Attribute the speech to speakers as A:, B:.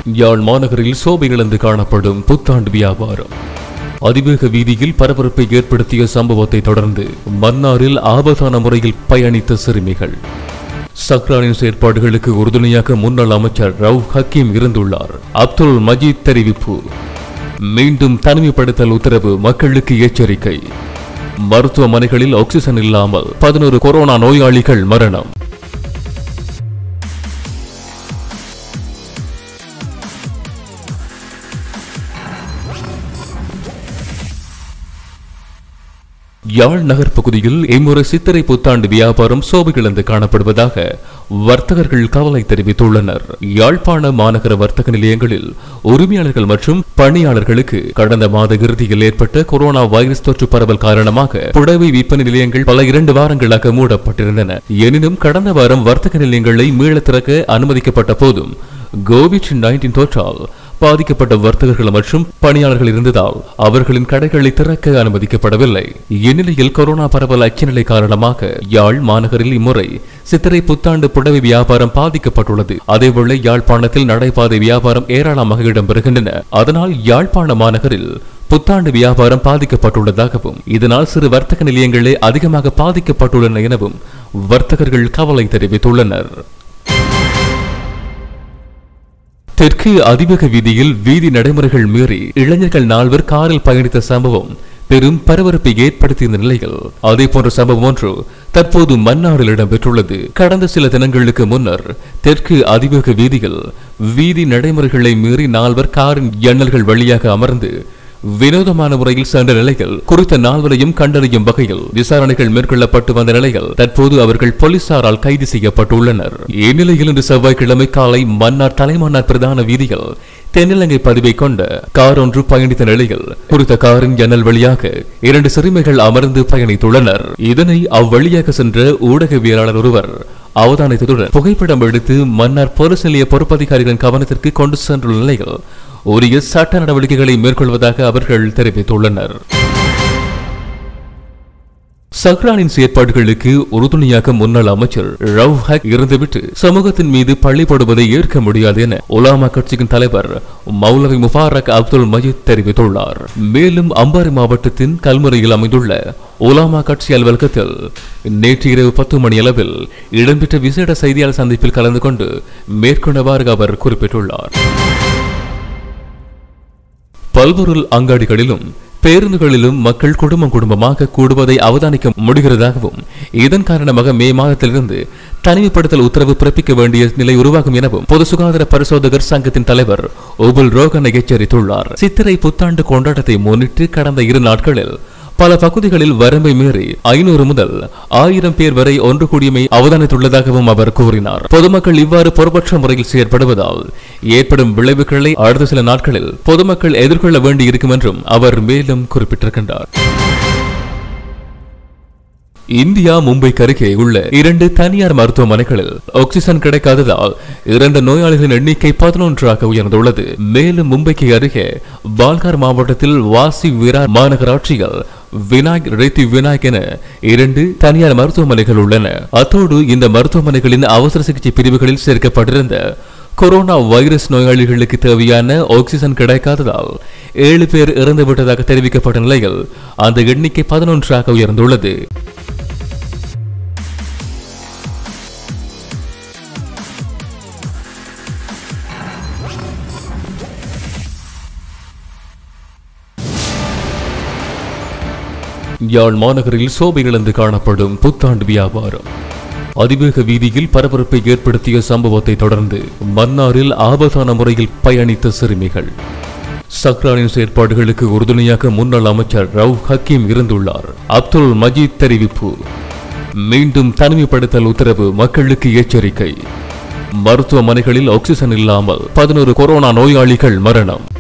A: யாழ் மாநகரில் சோபை இழந்து காணப்படும் புத்தாண்டு வியாபாரம் அதிவேக வீதியில் பரபரப்பை ஏற்படுத்திய சம்பவத்தை தொடர்ந்து மன்னாரில் ஆபத்தான முறையில் பயணித்த சிறுமிகள் சக்ரானின் செயற்பாடுகளுக்கு உறுதுணையாக முன்னாள் அமைச்சர் ரவ் ஹக்கீம் இருந்துள்ளார் அப்துல் மஜீத் தெரிவிப்பு மீண்டும் தனிமைப்படுத்தல் உத்தரவு மக்களுக்கு எச்சரிக்கை மருத்துவமனைகளில் ஆக்சிஜன் இல்லாமல் பதினோரு கொரோனா நோயாளிகள் மரணம் யாழ் நகர் பகுதியில் இம்முறை சித்திரை புத்தாண்டு வியாபாரம் சோபையிழந்து காணப்படுவதாக வர்த்தகர்கள் கவலை தெரிவித்துள்ளனர் யாழ்ப்பாண மாநகர வர்த்தக நிலையங்களில் உரிமையாளர்கள் மற்றும் பணியாளர்களுக்கு கடந்த மாத இறுதியில் ஏற்பட்ட கொரோனா வைரஸ் தொற்று பரவல் காரணமாக புடவை விற்பனை நிலையங்கள் பல இரண்டு வாரங்களாக மூடப்பட்டிருந்தன எனினும் கடந்த வாரம் வர்த்தக நிலையங்களை மீள திறக்க அனுமதிக்கப்பட்ட போதும் கோவிட் நைன்டீன் தொற்றால் பாதிக்கப்பட்ட வர்த்தகர்கள் மற்றும் பணியாளர்கள் இருந்ததால் அவர்களின் கடைகளை திறக்க அனுமதிக்கப்படவில்லை இந்நிலையில் கொரோனா பரவல் அச்சநிலை காரணமாக யாழ் மாநகரில் இம்முறை சித்திரை புத்தாண்டு புடவை வியாபாரம் பாதிக்கப்பட்டுள்ளது அதேவேளை யாழ்ப்பாணத்தில் நடைபாதை வியாபாரம் ஏராளமாக இடம்பெறுகின்றன அதனால் யாழ்ப்பாண மாநகரில் புத்தாண்டு வியாபாரம் பாதிக்கப்பட்டுள்ளதாகவும் இதனால் சிறு வர்த்தக நிலையங்களே அதிகமாக பாதிக்கப்பட்டுள்ளன எனவும் வர்த்தகர்கள் கவலை தெரிவித்துள்ளனர் தெற்கு அதிவேக வீதியில் வீதி நடைமுறைகள் மீறி இளைஞர்கள் நால்வர் காரில் பயணித்த சம்பவம் பெரும் பரபரப்பை ஏற்படுத்திய நிலையில் அதே போன்ற சம்பவம் ஒன்று தற்போது மன்னாரில் இடம்பெற்றுள்ளது கடந்த சில தினங்களுக்கு முன்னர் தெற்கு அதிவேக வீதியில் வீதி நடைமுறைகளை மீறி நால்வர் காரின் எண்ணல்கள் வழியாக அமர்ந்து வினோதமான முறையில் சென்ற நிலையில் குறித்த நால்வரையும் கண்டறியும் வகையில் விசாரணைகள் மேற்கொள்ளப்பட்டு வந்த நிலையில் தற்போது அவர்கள் போலீசாரால் கைது செய்யப்பட்டுள்ளனர் இந்நிலையில் இன்று செவ்வாய்க்கிழமை காலை மன்னார் தலைமன்னார் பிரதான வீதியில் தென்னிலங்கை பதிவை கொண்ட கார் ஒன்று பயணித்த நிலையில் குறித்த காரின் ஜன்னல் வழியாக இரண்டு சிறுமிகள் அமர்ந்து பயணித்துள்ளனர் இதனை அவ்வழியாக சென்ற ஊடகவியலாளர் ஒருவர் அவதானித்ததுடன் புகைப்படம் எடுத்து மன்னார் போலீஸ் நிலைய பொறுப்பதிகாரிகளின் கவனத்திற்கு கொண்டு சென்றுள்ள நிலையில் உரிய சட்ட நடவடிக்கைகளை மேற்கொள்வதாக அவர்கள் தெரிவித்துள்ளனர் சஹ்ரானின் செயற்பாடுகளுக்கு உறுதுணையாக முன்னாள் அமைச்சர் ரவ் ஹக் இருந்துவிட்டு சமூகத்தின் மீது பள்ளி போடுவதை ஏற்க முடியாது என உலாமா கட்சியின் தலைவர் மௌலவி முபாரக் அப்துல் மஜீத் தெரிவித்துள்ளார் மேலும் அம்பாறை மாவட்டத்தின் கல்முறையில் அமைந்துள்ள உலாமா கட்சி அலுவலகத்தில் நேற்று இரவு பத்து மணி அளவில் இடம்பெற்ற விசேட செய்தியாளர் சந்திப்பில் கலந்து கொண்டு மேற்கொண்டவாறு அவர் குறிப்பிட்டுள்ளார் பல்பொருள் அங்காடிகளிலும் பேருந்துகளிலும் மக்கள் குடும்பம் குடும்பமாக கூடுவதை அவதானிக்க முடிகிறதாகவும் இதன் காரணமாக மே மாதத்திலிருந்து தனிமைப்படுத்தல் உத்தரவு பிறப்பிக்க வேண்டிய நிலை உருவாகும் எனவும் பொது சுகாதார பரிசோதகர் சங்கத்தின் தலைவர் உபுல் ரோகன் எச்சரித்துள்ளார் சித்திரை புத்தாண்டு கொண்டாட்டத்தை முன்னிட்டு கடந்த இரு நாட்களில் பல பகுதிகளில் வரம்பை மீறி ஐநூறு முதல் ஆயிரம் பேர் வரை ஒன்று கூடியமை அவதானித்துள்ளதாகவும் அவர் கூறினார் பொதுமக்கள் இவ்வாறு பொறுப்பற்ற முறையில் செயற்படுவதால் ஏற்படும் விளைவுகளை அடுத்த சில நாட்களில் பொதுமக்கள் எதிர்கொள்ள வேண்டியிருக்கும் என்றும் அவர் மேலும் குறிப்பிட்டிருக்கின்றார் இந்தியா மும்பைக்கு அருகே உள்ள இரண்டு தனியார் மருத்துவமனைகளில் ஆக்சிஜன் கிடைக்காததால் இரண்டு நோயாளிகளின் எண்ணிக்கை பதினொன்றாக உயர்ந்துள்ளது மேலும் மும்பைக்கு அருகே பால்கார் மாவட்டத்தில் வாசி விரார் மாநகராட்சியில் வினாயக் ரெத்தி வினாயக் என இரண்டு தனியார் மருத்துவமனைகள் உள்ளன அத்தோடு இந்த மருத்துவமனைகளின் அவசர சிகிச்சை பிரிவுகளில் சேர்க்கப்பட்டிருந்த கொரோனா வைரஸ் நோயாளிகளுக்கு தேவையான ஆக்சிஜன் கிடைக்காததால் ஏழு பேர் இறந்துவிட்டதாக தெரிவிக்கப்பட்ட நிலையில் அந்த எண்ணிக்கை பதினொன்றாக உயர்ந்துள்ளது யாழ் மாநகரில் சோபை இழந்து காணப்படும் புத்தாண்டு வியாபாரம் அதிவேக வீதியில் பரபரப்பை ஏற்படுத்திய சம்பவத்தை தொடர்ந்து மன்னாரில் ஆபத்தான முறையில் பயணித்த சிறுமிகள் சக்ரானின் செயற்பாடுகளுக்கு உறுதுணையாக முன்னாள் அமைச்சர் ரவ் ஹக்கீம் இருந்துள்ளார் அப்துல் மஜீத் தெரிவிப்பு மீண்டும் தனிமைப்படுத்தல் உத்தரவு மக்களுக்கு எச்சரிக்கை மருத்துவமனைகளில் ஆக்சிஜன் இல்லாமல் பதினோரு கொரோனா நோயாளிகள் மரணம்